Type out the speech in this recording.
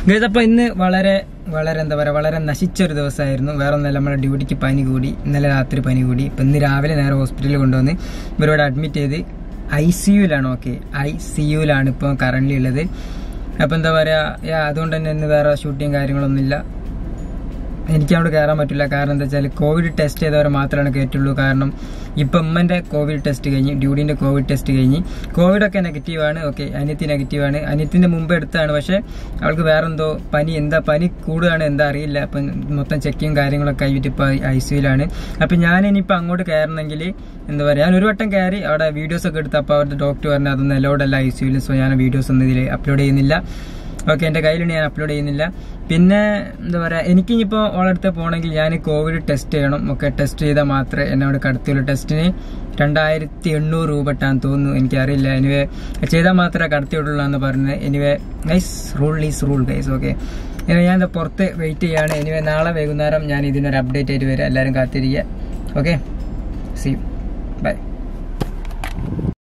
guys അപ്പോൾ ഇന്ന് വളരെ വളരെ എന്താ പറയുക വളരെ നശിച്ച ഒരു ദിവസമായിരുന്നു വേറെ ഒന്നല്ല നമ്മുടെ ഡ്യൂട്ടിക്ക് പനി കൂടി ഇന്നലെ രാത്രി പനി കൂടി ഇപ്പം ഇന്ന് രാവിലെ നേരെ ഹോസ്പിറ്റലിൽ കൊണ്ടുവന്ന് ഇവരോട് അഡ്മിറ്റ് ചെയ്ത് ഐ സി യുലാണ് ഓക്കെ ഐ സി യുലാണ് ഇപ്പോൾ കറന്റ് ഉള്ളത് അപ്പോൾ എന്താ പറയുക അതുകൊണ്ട് തന്നെ ഇന്ന് വേറെ ഷൂട്ടിങ് കാര്യങ്ങളൊന്നുമില്ല എനിക്ക് അവിടെ കയറാൻ പറ്റില്ല കാരണം എന്താ വെച്ചാൽ കോവിഡ് ടെസ്റ്റ് ചെയ്തവരെ മാത്രമാണ് കയറ്റുള്ളൂ കാരണം ഇപ്പം ഉമ്മൻ്റെ കോവിഡ് ടെസ്റ്റ് കഴിഞ്ഞ് ഡ്യൂഡിൻ്റെ കോവിഡ് ടെസ്റ്റ് കഴിഞ്ഞ് കോവിഡൊക്കെ നെഗറ്റീവാണ് ഓക്കെ അനിയത്തി നെഗറ്റീവാണ് അനിയത്തിൻ്റെ മുമ്പ് എടുത്താണ് പക്ഷേ അവൾക്ക് വേറെന്തോ പനി എന്താ പനി കൂടുകയാണ് എന്താ അറിയില്ല അപ്പം മൊത്തം ചെക്കിങ് കാര്യങ്ങളൊക്കെ കഴിഞ്ഞിട്ട് ഇപ്പോൾ ഐ സിയിലാണ് അപ്പം ഞാൻ ഇനിയിപ്പോൾ അങ്ങോട്ട് കയറണമെങ്കിൽ എന്താ പറയുക ഞാൻ ഒരു വട്ടം കയറി അവിടെ വീഡിയോസ് ഒക്കെ എടുത്ത് അപ്പോൾ അവരുടെ ഡോക്ടർ പറഞ്ഞു അതൊന്നും അലോഡല്ല ഐ സിയിൽ സോ ഞാൻ വീഡിയോസ് ഒന്നും ഇതിൽ അപ്ലോഡ് ചെയ്യുന്നില്ല ഓക്കെ എൻ്റെ കയ്യിലുണ്ട് ഞാൻ അപ്ലോഡ് ചെയ്യുന്നില്ല പിന്നെ എന്താ പറയുക എനിക്കിനിപ്പോൾ ഓളടുത്ത് പോകണമെങ്കിൽ ഞാൻ കോവിഡ് ടെസ്റ്റ് ചെയ്യണം ഒക്കെ ടെസ്റ്റ് ചെയ്താൽ മാത്രമേ എന്നെ അവിടെ കടത്തിയുള്ളൂ ടെസ്റ്റിന് രണ്ടായിരത്തി എണ്ണൂറ് രൂപ ഇട്ടാന്ന് തോന്നുന്നു എനിക്കറിയില്ല എനിവേ ചെയ്താൽ മാത്രമേ കടത്തിയുള്ളൂ എന്ന് പറഞ്ഞത് anyway guys rule is rule guys okay ഞാൻ എന്താ പുറത്ത് വെയിറ്റ് ചെയ്യാണ് എനിവേ നാളെ വൈകുന്നേരം ഞാൻ ഇതിനൊരു അപ്ഡേറ്റ് ആയിട്ട് വരാം എല്ലാവരും കാത്തിരിക്കുക ഓക്കെ സി ബൈ